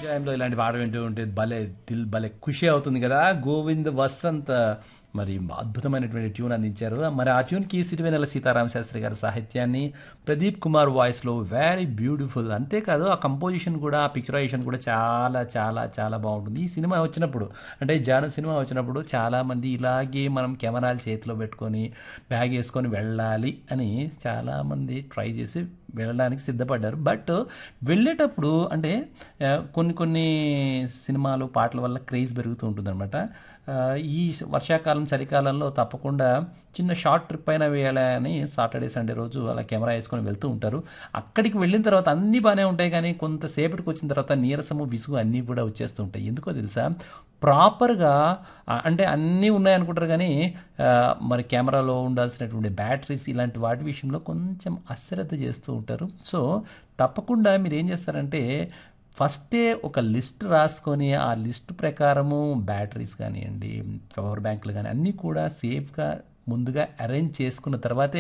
టైంలో ఇలాంటి పాట వింటూ ఉంటే భలే దిల్ భలే ఖుషి అవుతుంది కదా గోవింద్ వసంత్ మరి అద్భుతమైనటువంటి ట్యూన్ అందించారు మరి ఆ ట్యూన్కి సిరివెనెల సీతారామ శాస్త్రి గారి సాహిత్యాన్ని ప్రదీప్ కుమార్ వాయిస్లో వెరీ బ్యూటిఫుల్ అంతేకాదు ఆ కంపోజిషన్ కూడా ఆ పిక్చరైజేషన్ కూడా చాలా చాలా చాలా బాగుంటుంది ఈ సినిమా వచ్చినప్పుడు అంటే జాను సినిమా వచ్చినప్పుడు చాలామంది ఇలాగే మనం కెమెరాలు చేతిలో పెట్టుకొని బ్యాగ్ వేసుకొని వెళ్ళాలి అని చాలామంది ట్రై చేసి వెళ్ళడానికి సిద్ధపడ్డారు బట్ వెళ్ళేటప్పుడు అంటే ఆ, కొన్ని కొన్ని సినిమాలు పాటల వల్ల క్రేజ్ పెరుగుతూ ఉంటుందన్నమాట ఆ, ఈ వర్షాకాలం చలికాలంలో తప్పకుండా చిన్న షార్ట్ ట్రిప్ అయినా వేయాలని సాటర్డే సండే రోజు అలా కెమెరా వేసుకొని వెళ్తూ ఉంటారు అక్కడికి వెళ్ళిన తర్వాత అన్నీ బాగానే ఉంటాయి కానీ కొంతసేపటికి వచ్చిన తర్వాత నీరసము విసుగు అన్నీ కూడా వచ్చేస్తూ ఉంటాయి ఎందుకో తెలుసా ప్రాపర్గా అంటే అన్నీ ఉన్నాయనుకుంటారు కానీ ఆ, మరి కెమెరాలో ఉండాల్సినటువంటి బ్యాటరీస్ ఇలాంటి వాటి విషయంలో కొంచెం అశ్రద్ధ చేస్తూ ఉంటారు సో తప్పకుండా మీరు ఏం చేస్తారంటే ఫస్టే ఒక లిస్ట్ రాసుకొని ఆ లిస్ట్ ప్రకారము బ్యాటరీస్ కానివ్వండి పవర్ బ్యాంకులు కానీ అన్నీ కూడా సేఫ్గా ముందుగా అరేంజ్ చేసుకున్న తర్వాతే